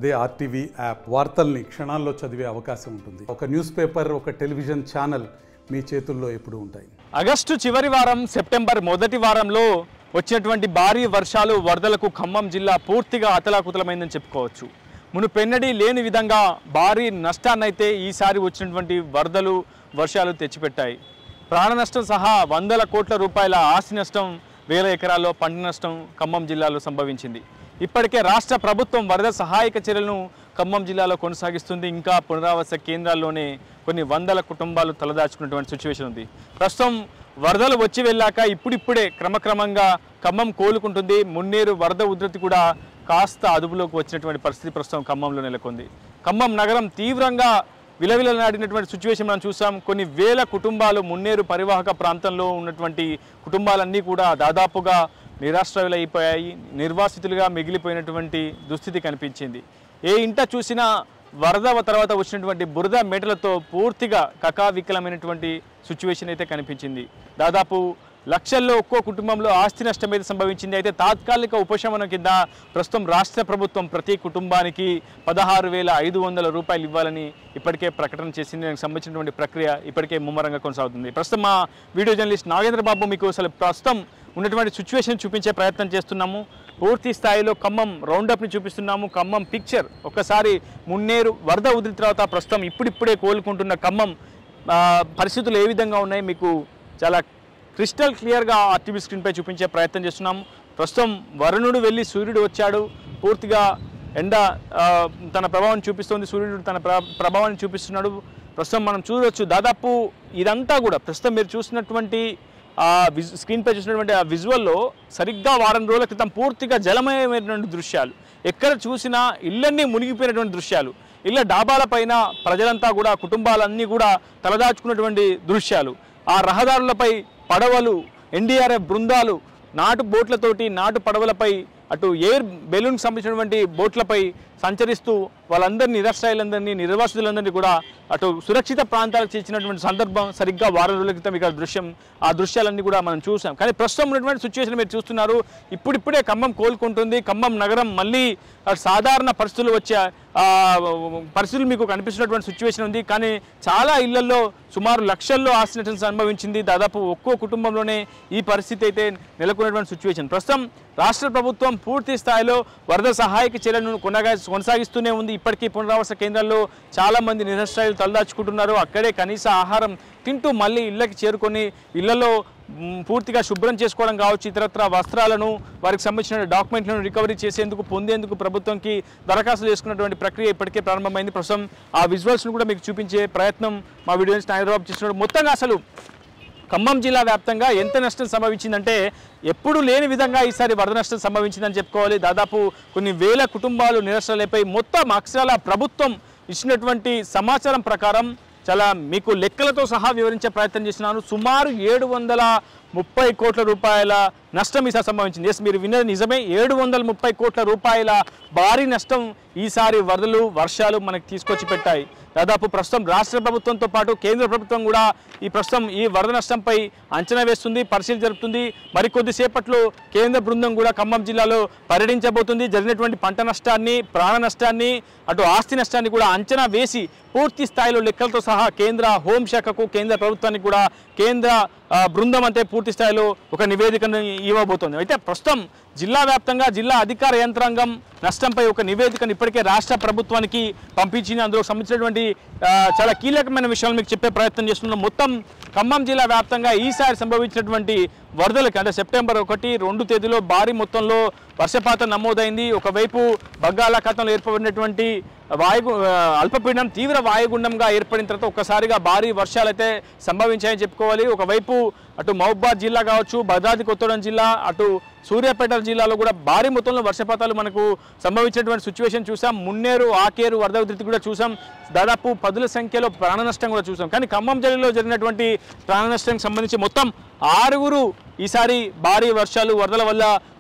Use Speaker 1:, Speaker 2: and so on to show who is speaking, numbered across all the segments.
Speaker 1: అదే RTV app వార్తల్ని క్షణాల్లో చదివే అవకాశం ఉంటుంది ఒక న్యూస్ పేపర్ ఒక టెలివిజన్ ఛానల్ మీ చేతుల్లో ఎప్పుడూ ఉంటాయి
Speaker 2: ఆగస్టు చివరి వారం సెప్టెంబర్ మొదటి వారంలో వచ్చినటువంటి భారీ వర్షాలు వరదలకు ఖమ్మం జిల్లా పూర్తిగా అతలాకుతలమైందని చెప్పుకోవచ్చు మునుపెన్నడీ లేని విధంగా భారీ నష్టాన్నైతే ఈసారి వచ్చినటువంటి వరదలు వర్షాలు తెచ్చిపెట్టాయి ప్రాణ నష్టం సహా వందల కోట్ల రూపాయల ఆస్తి నష్టం వేల ఎకరాల్లో పంట నష్టం ఖమ్మం జిల్లాలో సంభవించింది ఇప్పటికే రాష్ట్ర ప్రభుత్వం వరద సహాయక చర్యలను ఖమ్మం జిల్లాలో కొనసాగిస్తుంది ఇంకా పునరావాస కేంద్రాల్లోనే కొన్ని వందల కుటుంబాలు తలదాచుకున్నటువంటి సిచ్యువేషన్ ఉంది ప్రస్తుతం వరదలు వచ్చి వెళ్ళాక ఇప్పుడిప్పుడే క్రమక్రమంగా ఖమ్మం కోలుకుంటుంది మున్నేరు వరద ఉధృతి కూడా కాస్త అదుపులోకి వచ్చినటువంటి పరిస్థితి ప్రస్తుతం ఖమ్మంలో నెలకొంది ఖమ్మం నగరం తీవ్రంగా విలవిలనాడినటువంటి సిచ్యువేషన్ మనం చూసాం కొన్ని వేల కుటుంబాలు మున్నేరు పరివాహక ప్రాంతంలో ఉన్నటువంటి కుటుంబాలన్నీ కూడా దాదాపుగా నిరాశ్రయులైపోయాయి నిర్వాసితులుగా మిగిలిపోయినటువంటి దుస్థితి కనిపించింది ఏ ఇంట చూసినా వరద తర్వాత వచ్చినటువంటి బురద మేటలతో పూర్తిగా కకావికలమైనటువంటి సిచ్యువేషన్ అయితే కనిపించింది దాదాపు లక్షల్లో ఒక్కో కుటుంబంలో ఆస్తి నష్టం అయితే సంభవించింది అయితే తాత్కాలిక ఉపశమనం కింద ప్రస్తుతం రాష్ట్ర ప్రభుత్వం ప్రతి కుటుంబానికి పదహారు వేల ఐదు వందల రూపాయలు ఇవ్వాలని ఇప్పటికే ప్రకటన చేసింది దానికి సంబంధించినటువంటి ప్రక్రియ ఇప్పటికే ముమ్మరంగా కొనసాగుతుంది ప్రస్తుతం మా వీడియో జర్నలిస్ట్ నాగేంద్ర బాబు మీకు అసలు ప్రస్తుతం ఉన్నటువంటి సిచ్యువేషన్ చూపించే ప్రయత్నం చేస్తున్నాము పూర్తి స్థాయిలో ఖమ్మం రౌండప్ని చూపిస్తున్నాము ఖమ్మం పిక్చర్ ఒక్కసారి మున్నేరు వరద ఉదిరి తర్వాత ప్రస్తుతం ఇప్పుడిప్పుడే కోలుకుంటున్న ఖమ్మం ఆ, పరిస్థితులు ఏ విధంగా ఉన్నాయి మీకు చాలా క్రిస్టల్ క్లియర్గా ఆర్టీవీ స్క్రీన్పై చూపించే ప్రయత్నం చేస్తున్నాం ప్రస్తుతం వరుణుడు వెళ్ళి సూర్యుడు వచ్చాడు పూర్తిగా ఎండ ఆ, తన ప్రభావం చూపిస్తుంది సూర్యుడు తన ప్ర- ప్రభావాన్ని చూపిస్తున్నాడు ప్రస్తుతం మనం చూడవచ్చు దాదాపు ఇదంతా కూడా ప్రస్తుతం మీరు చూసినటువంటి ఆ విజ్ స్క్రీన్పై చూసినటువంటి ఆ విజువల్లో సరిగ్గా వారం రోజుల క్రితం పూర్తిగా జలమయమైనటువంటి దృశ్యాలు ఎక్కడ చూసినా ఇళ్ళన్నీ మునిగిపోయినటువంటి దృశ్యాలు ఇళ్ళ డాబాలపైన ప్రజలంతా కూడా కుటుంబాలన్నీ కూడా తలదాచుకున్నటువంటి దృశ్యాలు ఆ రహదారులపై పడవలు ఎన్డీఆర్ఎఫ్ బృందాలు నాటు బోట్లతోటి నాటు పడవలపై అటు ఎయిర్ బెలూన్కి సంబంధించినటువంటి బోట్లపై సంచరిస్తూ వాళ్ళందరినీ నిరాశ్రయులందరినీ నిర్వాసితులందరినీ కూడా అటు సురక్షిత ప్రాంతాలకు చేర్చినటువంటి సందర్భం సరిగ్గా వారం రోజుల క్రితం ఇక్కడ దృశ్యం ఆ దృశ్యాలన్నీ కూడా మనం చూసాం కానీ ప్రస్తుతం ఉన్నటువంటి సిచ్యువేషన్ మీరు చూస్తున్నారు ఇప్పుడిప్పుడే ఖమ్మం కోలుకుంటుంది ఖమ్మం నగరం మళ్ళీ ఆ, సాధారణ పరిస్థితులు వచ్చే ఆ, పరిస్థితులు మీకు కనిపిస్తున్నటువంటి సిచ్యువేషన్ ఉంది కానీ చాలా ఇళ్లలో సుమారు లక్షల్లో ఆస్తి నష్టం సంభవించింది దాదాపు ఒక్కో కుటుంబంలోనే ఈ పరిస్థితి అయితే నెలకొన్నటువంటి సిచ్యువేషన్ ప్రస్తుతం రాష్ట్ర ప్రభుత్వం పూర్తి స్థాయిలో వరద సహాయక చర్యలను కొనగా కొనసాగిస్తూనే ఉంది ఇప్పటికీ పునరావాస కేంద్రాల్లో చాలా మంది నిరశ్రాయులు తలదాచుకుంటున్నారు అక్కడే కనీస ఆహారం తింటూ మళ్ళీ ఇళ్ళకి చేరుకొని ఇళ్లలో మ్, పూర్తిగా శుభ్రం చేసుకోవడం కావచ్చు ఇతరత్ర వస్త్రాలను వారికి సంబంధించిన డాక్యుమెంట్లను రికవరీ చేసేందుకు పొందేందుకు ప్రభుత్వంకి దరఖాస్తు చేసుకున్నటువంటి ప్రక్రియ ఇప్పటికే ప్రారంభమైంది ప్రస్తుతం ఆ విజువల్స్ను కూడా మీకు చూపించే ప్రయత్నం మా వీడియో నుంచి హైదరాబాద్ చేస్తున్నాడు మొత్తంగా అసలు ఖమ్మం జిల్లా వ్యాప్తంగా ఎంత నష్టం సంభవించిందంటే ఎప్పుడు లేని విధంగా ఈసారి వరద నష్టం సంభవించిందని చెప్పుకోవాలి దాదాపు కొన్ని వేల కుటుంబాలు నిరసనలైపోయి మొత్తం అక్షరాల ప్రభుత్వం ఇచ్చినటువంటి సమాచారం ప్రకారం చాలా మీకు లెక్కలతో సహా వివరించే ప్రయత్నం చేస్తున్నాను సుమారు ఏడు వందల ముప్పై కోట్ల రూపాయల నష్టం ఈసారి సంభవించింది ఎస్ మీరు విన్నది నిజమే ఏడు వందల ముప్పై కోట్ల రూపాయల భారీ నష్టం ఈసారి వరదలు వర్షాలు మనకి తీసుకొచ్చి పెట్టాయి దాదాపు ప్రస్తుతం రాష్ట్ర ప్రభుత్వంతో పాటు కేంద్ర ప్రభుత్వం కూడా ఈ ప్రస్తుతం ఈ వరద నష్టంపై అంచనా వేస్తుంది పరిశీలన జరుపుతుంది మరికొద్దిసేపట్లో కేంద్ర బృందం కూడా ఖమ్మం జిల్లాలో పర్యటించబోతుంది జరిగినటువంటి పంట నష్టాన్ని ప్రాణ నష్టాన్ని అటు ఆస్తి నష్టాన్ని కూడా అంచనా వేసి పూర్తి స్థాయిలో లెక్కలతో సహా కేంద్ర హోంశాఖకు కేంద్ర ప్రభుత్వానికి కూడా కేంద్ర ఆ, బృందం అంతే పూర్తి స్థాయిలో ఒక నివేదికను ఇవ్వబోతోంది అయితే ప్రస్తుతం జిల్లా వ్యాప్తంగా జిల్లా అధికార యంత్రాంగం నష్టంపై ఒక నివేదికను ఇప్పటికే రాష్ట్ర ప్రభుత్వానికి పంపించింది అందులో సంబంధించినటువంటి ఆ, చాలా కీలకమైన విషయాలు మీకు చెప్పే ప్రయత్నం చేస్తున్నాం మొత్తం ఖమ్మం జిల్లా వ్యాప్తంగా ఈసారి సంభవించినటువంటి వరదలకి అంటే సెప్టెంబర్ ఒకటి రెండు తేదీలో భారీ మొత్తంలో వర్షపాతం నమోదైంది ఒకవైపు బంగాళాఖాతంలో ఏర్పడినటువంటి వాయు ఆ, అల్పపీడనం తీవ్ర వాయుగుండంగా ఏర్పడిన తర్వాత ఒక్కసారిగా భారీ వర్షాలు అయితే సంభవించాయని చెప్పుకోవాలి ఒకవైపు అటు మహబాద్ జిల్లా కావచ్చు భద్రాద్రి కొత్తగూడెం జిల్లా అటు సూర్యాపేట జిల్లాలో కూడా భారీ మొత్తంలో వర్షపాతాలు మనకు సంభవించినటువంటి సిచ్యువేషన్ చూసాం మున్నేరు ఆకేరు వరద ఉధృతి కూడా చూసాం దాదాపు పదుల సంఖ్యలో ప్రాణ నష్టం కూడా చూసాం కానీ ఖమ్మం జిల్లాలో జరిగినటువంటి ప్రాణ నష్టానికి సంబంధించి మొత్తం ఆరుగురు ఈసారి భారీ వర్షాలు వరదల వల్ల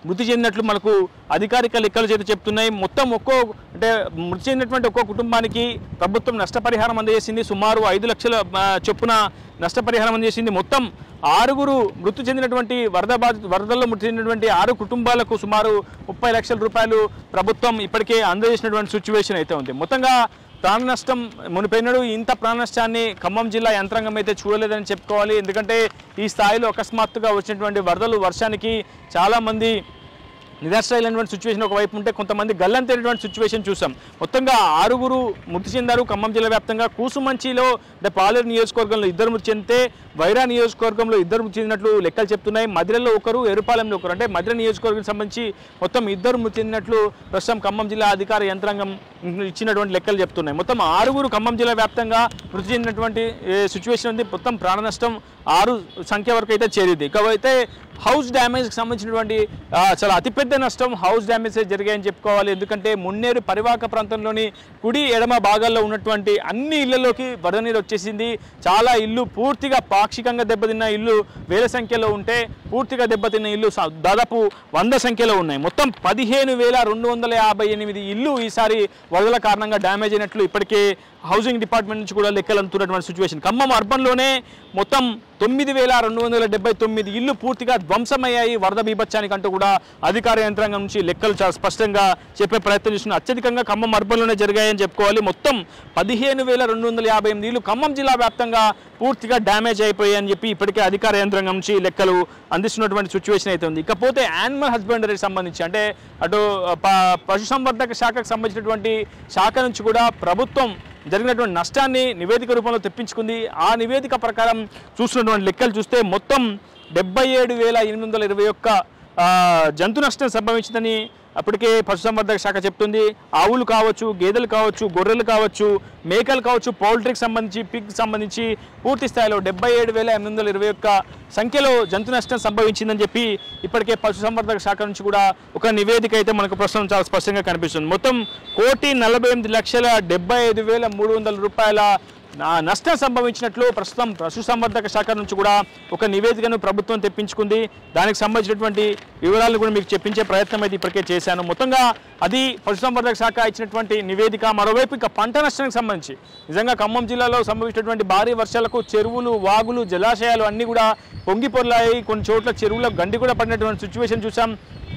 Speaker 2: మృతి చెందినట్లు మనకు అధికారిక లెక్కలు చేత చెప్తున్నాయి మొత్తం ఒక్కో అంటే మృతి చెందినటువంటి ఒక్కో కుటుంబానికి ప్రభుత్వం నష్టపరిహారం అందజేసింది సుమారు ఐదు లక్షల ఆ, చొప్పున నష్టపరిహారం అందజేసింది మొత్తం ఆరుగురు మృతి చెందినటువంటి వరద బాధిత వరదల్లో మృతి చెందినటువంటి ఆరు కుటుంబాలకు సుమారు ముప్పై లక్షల రూపాయలు ప్రభుత్వం ఇప్పటికే అందజేసినటువంటి సిచ్యువేషన్ అయితే ఉంది మొత్తంగా ప్రాణ నష్టం మునిపోయినాడు ఇంత ప్రాణ నష్టాన్ని ఖమ్మం జిల్లా యంత్రాంగం అయితే చూడలేదని చెప్పుకోవాలి ఎందుకంటే ఈ స్థాయిలో అకస్మాత్తుగా వచ్చినటువంటి వరదలు వర్షానికి చాలామంది నిరాశ్రయులైనటువంటి సిచ్యువేషన్ ఒకవైపు ఉంటే కొంతమంది గల్లంతైనటువంటి సిచ్యువేషన్ చూసాం మొత్తంగా ఆరుగురు మృతి చెందారు ఖమ్మం జిల్లా వ్యాప్తంగా కూసుమంచిలో అంటే పాలేరు నియోజకవర్గంలో ఇద్దరు మృతి చెందితే వైరా నియోజకవర్గంలో ఇద్దరు మృతి చెందినట్లు లెక్కలు చెప్తున్నాయి మధిరలో ఒకరు ఎరుపాలెంలో ఒకరు అంటే మధిర నియోజకవర్గం సంబంధించి మొత్తం ఇద్దరు మృతి చెందినట్లు ప్రస్తుతం ఖమ్మం జిల్లా అధికార యంత్రాంగం ఇచ్చినటువంటి లెక్కలు చెప్తున్నాయి మొత్తం ఆరుగురు ఖమ్మం జిల్లా వ్యాప్తంగా మృతి చెందినటువంటి సిచ్యువేషన్ ఉంది మొత్తం ప్రాణ నష్టం ఆరు సంఖ్య వరకు అయితే చేరింది ఇకపోతే హౌస్ డ్యామేజ్కి సంబంధించినటువంటి ఆ, చాలా అతిపెద్ద నష్టం హౌస్ డ్యామేజ్ జరిగాయని చెప్పుకోవాలి ఎందుకంటే మున్నేరు పరివాహక ప్రాంతంలోని కుడి ఎడమ భాగాల్లో ఉన్నటువంటి అన్ని ఇళ్లలోకి వరద నీరు వచ్చేసింది చాలా ఇల్లు పూర్తిగా పాక్షికంగా దెబ్బతిన్న ఇల్లు వేల సంఖ్యలో ఉంటే పూర్తిగా దెబ్బతిన్న ఇల్లు స- దాదాపు వంద సంఖ్యలో ఉన్నాయి మొత్తం పదిహేను వేల రెండు వందల యాభై ఎనిమిది ఇల్లు ఈసారి వరదల కారణంగా డ్యామేజ్ అయినట్లు ఇప్పటికే హౌసింగ్ డిపార్ట్మెంట్ నుంచి కూడా లెక్కలు అందుతున్నటువంటి సిచ్యువేషన్ ఖమ్మం అర్బన్లోనే మొత్తం తొమ్మిది వేల రెండు వందల డెబ్బై తొమ్మిది ఇల్లు పూర్తిగా ధ్వంసమయ్యాయి వరద బీభత్సానికి అంటూ కూడా అధికార యంత్రాంగం నుంచి లెక్కలు చాలా స్పష్టంగా చెప్పే ప్రయత్నం చేస్తున్నారు అత్యధికంగా ఖమ్మం అర్బన్లోనే జరిగాయని చెప్పుకోవాలి మొత్తం పదిహేను వేల రెండు వందల యాభై ఎనిమిది ఇల్లు ఖమ్మం జిల్లా వ్యాప్తంగా పూర్తిగా డ్యామేజ్ అయిపోయాయని చెప్పి ఇప్పటికే అధికార యంత్రాంగం నుంచి లెక్కలు అందిస్తున్నటువంటి సిచ్యువేషన్ అయితే ఉంది ఇకపోతే యానిమల్ హస్బెండరీకి సంబంధించి అంటే అటు ప- పశుసంవర్ధక శాఖకు సంబంధించినటువంటి శాఖ నుంచి కూడా ప్రభుత్వం జరిగినటువంటి నష్టాన్ని నివేదిక రూపంలో తెప్పించుకుంది ఆ నివేదిక ప్రకారం చూస్తున్నటువంటి లెక్కలు చూస్తే మొత్తం డెబ్బై ఏడు వేల ఎనిమిది వందల ఇరవై ఒక్క ఆ, జంతు నష్టం సంభవించిందని అప్పటికే పశుసంవర్ధక శాఖ చెప్తుంది ఆవులు కావచ్చు గేదెలు కావచ్చు గొర్రెలు కావచ్చు మేకలు కావచ్చు పౌల్ట్రీకి సంబంధించి పిగ్ సంబంధించి పూర్తి స్థాయిలో డెబ్బై ఏడు వేల ఎనిమిది వందల ఇరవై ఒక్క సంఖ్యలో జంతు నష్టం సంభవించిందని చెప్పి ఇప్పటికే పశుసంవర్ధక శాఖ నుంచి కూడా ఒక నివేదిక అయితే మనకు ప్రస్తుతం చాలా స్పష్టంగా కనిపిస్తుంది మొత్తం కోటి నలభై ఎనిమిది లక్షల డెబ్బై ఐదు వేల మూడు వందల రూపాయల నా- నష్టం సంభవించినట్లు ప్రస్తుతం పశుసంవర్ధక శాఖ నుంచి కూడా ఒక నివేదికను ప్రభుత్వం తెప్పించుకుంది దానికి సంబంధించినటువంటి వివరాలను కూడా మీకు చెప్పించే ప్రయత్నం అయితే ఇప్పటికే చేశాను మొత్తంగా అది పశుసంవర్ధక శాఖ ఇచ్చినటువంటి నివేదిక మరోవైపు ఇక పంట నష్టానికి సంబంధించి నిజంగా ఖమ్మం జిల్లాలో సంభవించినటువంటి భారీ వర్షాలకు చెరువులు వాగులు జలాశయాలు అన్నీ కూడా పొంగి పొర్లాయి కొన్ని చోట్ల చెరువుల గండి కూడా పడినటువంటి సిచ్యువేషన్ చూసాం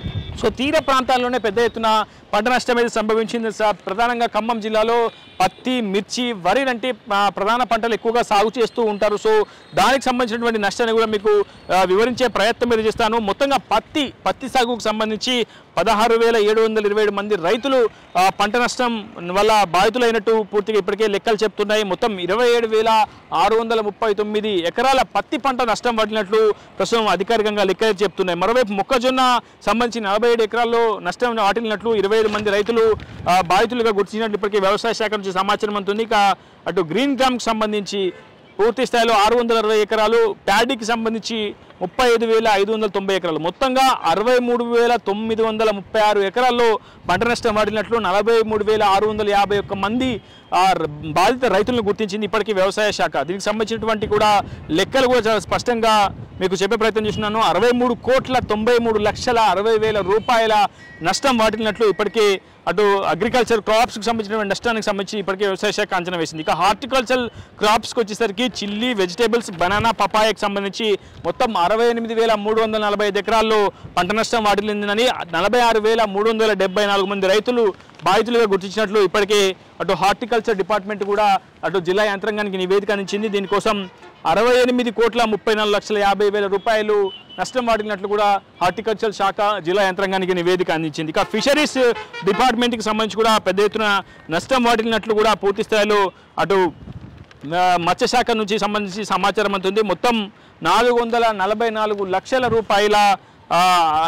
Speaker 2: సో తీర ప్రాంతాల్లోనే పెద్ద ఎత్తున పంట నష్టం అయితే సంభవించింది స- ప్రధానంగా ఖమ్మం జిల్లాలో పత్తి మిర్చి వరి లాంటి ఆ, ప్రధాన పంటలు ఎక్కువగా సాగు చేస్తూ ఉంటారు సో దానికి సంబంధించినటువంటి నష్టాన్ని కూడా మీకు ఆ, వివరించే ప్రయత్నం మీద చేస్తాను మొత్తంగా పత్తి పత్తి సాగుకు సంబంధించి పదహారు వేల ఏడు వందల ఇరవై ఏడు మంది రైతులు ఆ, పంట నష్టం వల్ల బాధితులైనట్టు పూర్తిగా ఇప్పటికే లెక్కలు చెప్తున్నాయి మొత్తం ఇరవై ఏడు వేల ఆరు వందల ముప్పై తొమ్మిది ఎకరాల పత్తి పంట నష్టం పడినట్లు ప్రస్తుతం అధికారికంగా లెక్కలు చెప్తున్నాయి మరోవైపు మొక్కజొన్న సంబంధించి నలభై ఏడు ఎకరాల్లో నష్టం వాటిల్లినట్లు ఇరవై ఐదు మంది రైతులు ఆ, బాధితులుగా గుర్తించినట్లు ఇప్పటికే వ్యవసాయ శాఖ నుంచి సమాచారం అందుతుంది ఇక అటు గ్రీన్ గ్రామ్కి సంబంధించి పూర్తి స్థాయిలో ఆరు వందల అరవై ఎకరాలు ప్యాడీకి సంబంధించి ముప్పై ఐదు వేల ఐదు వందల తొంభై ఎకరాలు మొత్తంగా అరవై మూడు వేల తొమ్మిది వందల ముప్పై ఆరు ఎకరాల్లో పంట నష్టం వాడినట్లు నలభై మూడు వేల ఆరు వందల యాభై ఒక్క మంది ఆ ర- బాధిత రైతులను గుర్తించింది ఇప్పటికీ వ్యవసాయ శాఖ దీనికి సంబంధించినటువంటి కూడా లెక్కలు కూడా చాలా స్పష్టంగా మీకు చెప్పే ప్రయత్నం చేస్తున్నాను అరవై మూడు కోట్ల తొంభై మూడు లక్షల అరవై వేల రూపాయల నష్టం వాటిల్లినట్లు ఇప్పటికే అటు అగ్రికల్చర్ క్రాప్స్కి సంబంధించిన నష్టానికి సంబంధించి ఇప్పటికే వ్యవసాయ శాఖ అంచనా వేసింది ఇక హార్టికల్చర్ క్రాప్స్కి వచ్చేసరికి చిల్లీ వెజిటేబుల్స్ బనానా పపాయకి సంబంధించి మొత్తం అరవై ఎనిమిది వేల మూడు వందల నలభై ఐదు ఎకరాల్లో పంట నష్టం వాటిల్లిందని నలభై ఆరు వేల మూడు వందల డెబ్బై నాలుగు మంది రైతులు బాధితులుగా గుర్తించినట్లు ఇప్పటికే అటు హార్టికల్చర్ డిపార్ట్మెంట్ కూడా అటు జిల్లా యంత్రాంగానికి నివేదిక అందించింది దీనికోసం అరవై ఎనిమిది కోట్ల ముప్పై నాలుగు లక్షల యాభై వేల రూపాయలు నష్టం వాటినట్లు కూడా హార్టికల్చర్ శాఖ జిల్లా యంత్రాంగానికి నివేదిక అందించింది ఇక ఫిషరీస్ డిపార్ట్మెంట్కి సంబంధించి కూడా పెద్ద ఎత్తున నష్టం వాటినట్లు కూడా పూర్తి స్థాయిలో అటు ఆ, మత్స్యశాఖ నుంచి సంబంధించి సమాచారం అందుతుంది మొత్తం నాలుగు వందల నలభై నాలుగు లక్షల రూపాయల ఆ,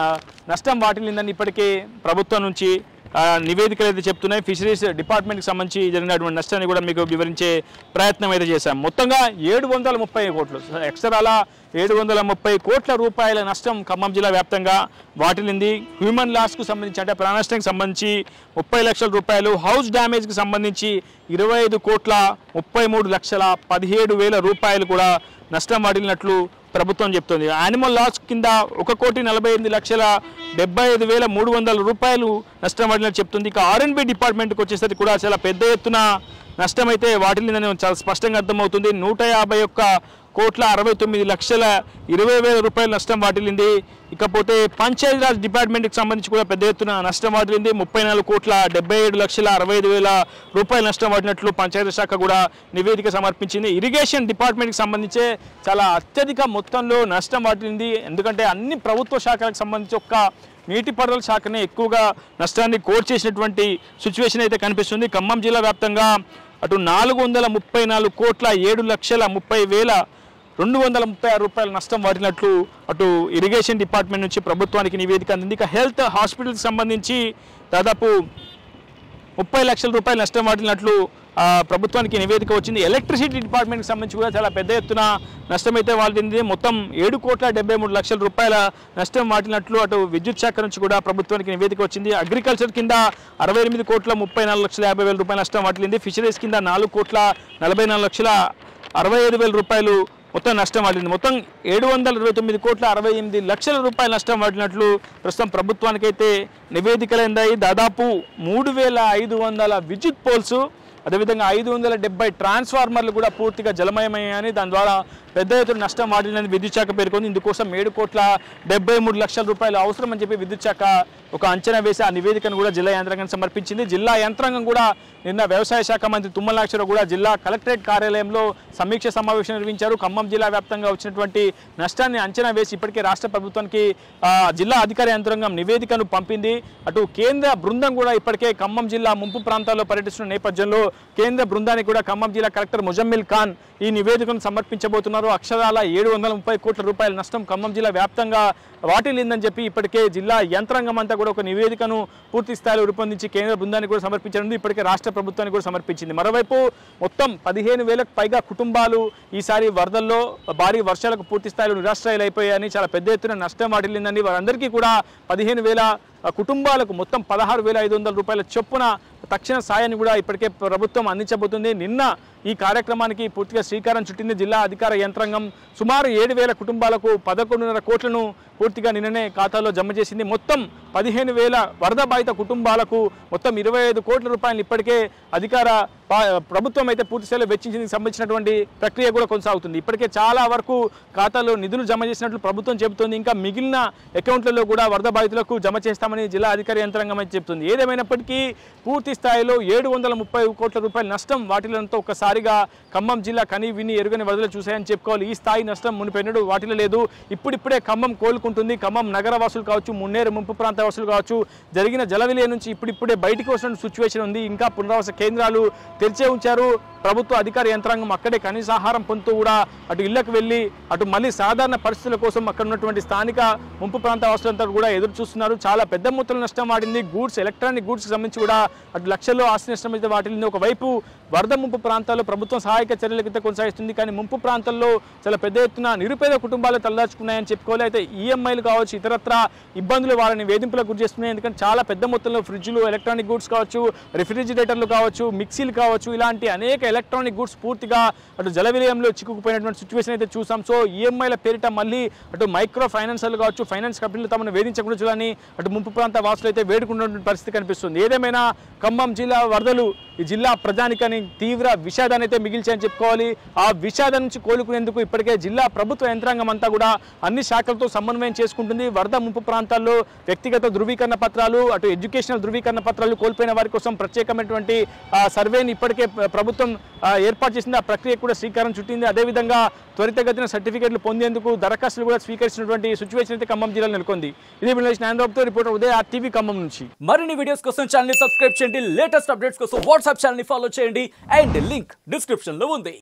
Speaker 2: నష్టం వాటిల్లిందని ఇప్పటికే ప్రభుత్వం నుంచి ఆ, నివేదికలు అయితే చెప్తున్నాయి ఫిషరీస్ డిపార్ట్మెంట్కి సంబంధించి జరిగినటువంటి నష్టాన్ని కూడా మీకు వివరించే ప్రయత్నం అయితే చేశాం మొత్తంగా ఏడు వందల ముప్పై కోట్లు ఎక్స్ట్రాల ఏడు వందల ముప్పై కోట్ల రూపాయల నష్టం ఖమ్మం జిల్లా వ్యాప్తంగా వాటిల్లింది హ్యూమన్ లాస్కు సంబంధించి అంటే ప్రాణ నష్టానికి సంబంధించి ముప్పై లక్షల రూపాయలు హౌస్ డ్యామేజ్కి సంబంధించి ఇరవై ఐదు కోట్ల ముప్పై మూడు లక్షల పదిహేడు వేల రూపాయలు కూడా నష్టం వాటిల్లినట్లు ప్రభుత్వం చెప్తోంది యానిమల్ లాస్ కింద ఒక కోటి నలభై ఎనిమిది లక్షల డెబ్బై ఐదు వేల మూడు వందల రూపాయలు నష్టం వాటిల్లినట్టు చెప్తుంది ఇక ఆర్ఎన్బి డిపార్ట్మెంట్కి వచ్చేసరికి కూడా చాలా పెద్ద ఎత్తున నష్టమైతే వాటిల్లిందని చాలా స్పష్టంగా అర్థమవుతుంది నూట యాభై ఒక్క కోట్ల అరవై తొమ్మిది లక్షల ఇరవై వేల రూపాయల నష్టం వాటిల్లింది ఇకపోతే పంచాయతీరాజ్ డిపార్ట్మెంట్కి సంబంధించి కూడా పెద్ద ఎత్తున నష్టం వాటిల్లింది ముప్పై నాలుగు కోట్ల డెబ్బై ఏడు లక్షల అరవై ఐదు వేల రూపాయల నష్టం వాటినట్లు పంచాయతీ శాఖ కూడా నివేదిక సమర్పించింది ఇరిగేషన్ డిపార్ట్మెంట్కి సంబంధించే చాలా అత్యధిక మొత్తంలో నష్టం వాటిల్లింది ఎందుకంటే అన్ని ప్రభుత్వ శాఖలకు సంబంధించి ఒక్క నీటిపారుదల శాఖనే ఎక్కువగా నష్టాన్ని కోట్ చేసినటువంటి సిచ్యువేషన్ అయితే కనిపిస్తుంది ఖమ్మం జిల్లా వ్యాప్తంగా అటు నాలుగు వందల ముప్పై నాలుగు కోట్ల ఏడు లక్షల ముప్పై వేల రెండు వందల ముప్పై ఆరు రూపాయల నష్టం వాటినట్లు అటు ఇరిగేషన్ డిపార్ట్మెంట్ నుంచి ప్రభుత్వానికి నివేదిక అందింది ఇక హెల్త్ హాస్పిటల్కి సంబంధించి దాదాపు ముప్పై లక్షల రూపాయల నష్టం వాటినట్లు ఆ, ప్రభుత్వానికి నివేదిక వచ్చింది ఎలక్ట్రిసిటీ డిపార్ట్మెంట్కి సంబంధించి కూడా చాలా పెద్ద ఎత్తున నష్టం అయితే వాటింది మొత్తం ఏడు కోట్ల డెబ్బై మూడు లక్షల రూపాయల నష్టం వాటినట్లు అటు విద్యుత్ శాఖ నుంచి కూడా ప్రభుత్వానికి నివేదిక వచ్చింది అగ్రికల్చర్ కింద అరవై ఎనిమిది కోట్ల ముప్పై నాలుగు లక్షల యాభై వేల రూపాయల నష్టం వాటిల్లింది ఫిషరీస్ కింద నాలుగు కోట్ల నలభై నాలుగు లక్షల అరవై ఐదు వేల రూపాయలు మొత్తం నష్టం వాటింది మొత్తం ఏడు వందల ఇరవై తొమ్మిది కోట్ల అరవై ఎనిమిది లక్షల రూపాయల నష్టం వాటినట్లు ప్రస్తుతం ప్రభుత్వానికైతే నివేదికలు అందాయి దాదాపు మూడు వేల ఐదు వందల విద్యుత్ పోల్స్ అదేవిధంగా ఐదు వందల డెబ్బై ట్రాన్స్ఫార్మర్లు కూడా పూర్తిగా జలమయమయ్యాయని దాని ద్వారా పెద్ద ఎత్తున నష్టం వాటిందని విద్యుత్ శాఖ పేర్కొంది ఇందుకోసం ఏడు కోట్ల డెబ్బై మూడు లక్షల రూపాయలు అవసరం అని చెప్పి విద్యుత్ శాఖ ఒక అంచనా వేసి ఆ నివేదికను కూడా జిల్లా యంత్రాంగం సమర్పించింది జిల్లా యంత్రాంగం కూడా నిన్న వ్యవసాయ శాఖ మంత్రి తుమ్మల నాగేశ్వరరావు కూడా జిల్లా కలెక్టరేట్ కార్యాలయంలో సమీక్ష సమావేశం నిర్వహించారు ఖమ్మం జిల్లా వ్యాప్తంగా వచ్చినటువంటి నష్టాన్ని అంచనా వేసి ఇప్పటికే రాష్ట్ర ప్రభుత్వానికి ఆ, జిల్లా అధికార యంత్రాంగం నివేదికను పంపింది అటు కేంద్ర బృందం కూడా ఇప్పటికే ఖమ్మం జిల్లా ముంపు ప్రాంతాల్లో పర్యటిస్తున్న నేపథ్యంలో కేంద్ర బృందానికి కూడా ఖమ్మం జిల్లా కలెక్టర్ ముజమ్మిల్ ఖాన్ ఈ నివేదికను సమర్పించబోతున్నారు అక్షరాల ఏడు వందల ముప్పై కోట్ల రూపాయల నష్టం ఖమ్మం జిల్లా వ్యాప్తంగా వాటిల్లిందని చెప్పి ఇప్పటికే జిల్లా యంత్రాంగం అంతా కూడా ఒక నివేదికను పూర్తి స్థాయిలో రూపొందించి కేంద్ర బృందానికి కూడా సమర్పించనుంది ఇప్పటికే రాష్ట్ర ప్రభుత్వానికి కూడా సమర్పించింది మరోవైపు మొత్తం పదిహేను వేలకు పైగా కుటుంబాలు ఈసారి వరదల్లో భారీ వర్షాలకు పూర్తి స్థాయిలో నిరాశ్రయాలు అయిపోయాయని చాలా పెద్ద ఎత్తున నష్టం వాటిల్లిందని వారందరికీ కూడా పదిహేను వేల ఆ కుటుంబాలకు మొత్తం పదహారు వేల ఐదు వందల రూపాయల చొప్పున తక్షణ సాయాన్ని కూడా ఇప్పటికే ప్రభుత్వం అందించబోతుంది నిన్న ఈ కార్యక్రమానికి పూర్తిగా శ్రీకారం చుట్టింది జిల్లా అధికార యంత్రాంగం సుమారు ఏడు వేల కుటుంబాలకు పదకొండున్నర కోట్లను పూర్తిగా నిన్ననే ఖాతాలో జమ చేసింది మొత్తం పదిహేను వేల వరద బాధిత కుటుంబాలకు మొత్తం ఇరవై ఐదు కోట్ల రూపాయలు ఇప్పటికే అధికార పా- ప్రభుత్వం అయితే పూర్తి స్థాయిలో వెచ్చించింది సంబంధించినటువంటి ప్రక్రియ కూడా కొనసాగుతుంది ఇప్పటికే చాలా వరకు ఖాతాలో నిధులు జమ చేసినట్లు ప్రభుత్వం చెబుతోంది ఇంకా మిగిలిన అకౌంట్లలో కూడా వరద బాధితులకు జమ చేస్తామని జిల్లా అధికార యంత్రాంగం అయితే చెబుతుంది ఏదేమైనప్పటికీ పూర్తి స్థాయిలో ఏడు వందల ముప్పై కోట్ల రూపాయల నష్టం వాటిలంతా ఒక్కసారిగా ఖమ్మం జిల్లా కని విని ఎరుగని వరదలు చూశాయని చెప్పుకోవాలి ఈ స్థాయి నష్టం మునిపెన్నడు వాటిలో లేదు ఇప్పుడిప్పుడే ఖమ్మం కోలుకుంటుంది ఖమ్మం నగర వాసులు కావచ్చు మున్నేరు ముంపు ప్రాంత వాసులు కావచ్చు జరిగిన జల విలయం నుంచి ఇప్పుడిప్పుడే బయటికి వస్తున్న సిచ్యువేషన్ ఉంది ఇంకా పునరావాస కేంద్రాలు తెరిచే ఉంచారు ప్రభుత్వ అధికార యంత్రాంగం అక్కడే కనీస ఆహారం పొందుతూ కూడా అటు ఇళ్లకు వెళ్ళి అటు మళ్ళీ సాధారణ పరిస్థితుల కోసం అక్కడ ఉన్నటువంటి స్థానిక ముంపు ప్రాంత వాసులంతా కూడా ఎదురు చూస్తున్నారు చాలా పెద్ద మొత్తంలో నష్టం వాడింది గూడ్స్ ఎలక్ట్రానిక్ గూడ్స్కి సంబంధించి కూడా అటు లక్షల్లో ఆస్తి నష్టం అయితే వాటిల్లింది ఒకవైపు వరద ముంపు ప్రాంతాల్లో ప్రభుత్వం సహాయక చర్యల కింద కొనసాగిస్తుంది కానీ ముంపు ప్రాంతాల్లో చాలా పెద్ద ఎత్తున నిరుపేద కుటుంబాలు తలదాచుకున్నాయని చెప్పుకోవాలి అయితే ఈఎంఐలు కావచ్చు ఇతరత్ర ఇబ్బందులు వాళ్ళని వేధింపులకు గురి చేస్తున్నాయి ఎందుకంటే చాలా పెద్ద మొత్తంలో ఫ్రిడ్జ్లు ఎలక్ట్రానిక్ గూడ్స్ కావచ్చు రిఫ్రిజిరేటర్లు కావచ్చు మిక్సీలు కావచ్చు ఇలాంటి అనేక ఎలక్ట్రానిక్ గూడ్స్ పూర్తిగా అటు జల విలయంలో చిక్కుకుపోయినటువంటి సిచ్యువేషన్ అయితే చూసాం సో ఈఎంఐల పేరిట మళ్ళీ అటు మైక్రో ఫైనాన్సర్లు కావచ్చు ఫైనాన్స్ కంపెనీలు తమను వేధించకుండా చూడాలని అటు ముంపు ప్రాంత వాసులు అయితే వేడుకున్నటువంటి పరిస్థితి కనిపిస్తుంది ఏదేమైనా ఖమ్మం జిల్లా వరదలు ఈ జిల్లా ప్రజానికని తీవ్ర విషాదాన్ని అయితే మిగిల్చాయని చెప్పుకోవాలి ఆ విషాదం నుంచి కోలుకునేందుకు ఇప్పటికే జిల్లా ప్రభుత్వ యంత్రాంగం అంతా కూడా అన్ని శాఖలతో సమన్వయం చేసుకుంటుంది వరద ముంపు ప్రాంతాల్లో వ్యక్తిగత ధృవీకరణ పత్రాలు అటు ఎడ్యుకేషనల్ ధృవీకరణ పత్రాలు కోల్పోయిన వారి కోసం ప్రత్యేకమైనటువంటి ఆ, సర్వేని ఇప్పటికే ప్ర- ప్రభుత్వం ఆ, ఏర్పాటు చేసింది ఆ ప్రక్రియ కూడా శ్రీకారం చుట్టింది అదేవిధంగా త్వరితగతిన సర్టిఫికెట్లు పొందేందుకు దరఖాస్తులు కూడా స్వీకరించినటువంటి సిచ్యువేషన్ అయితే ఖమ్మం జిల్లాలో నెలకొంది ఇది బిల్లేష్ నాంద్రాబాబుతో రిపోర్టర్ ఉదయ ఆర్టీవీ ఖమ్మం నుంచి
Speaker 3: మరిన్ని వీడియోస్ కోసం ఛానల్ ని సబ్స్క్రైబ్ చేయండి లేటెస్ట్ అప్డేట్స్ కోసం వాట్సాప్ ఛానల్ ని ఫాలో చేయండి అండ్ లింక్ డిస్క్రిప్షన్ లో ఉంది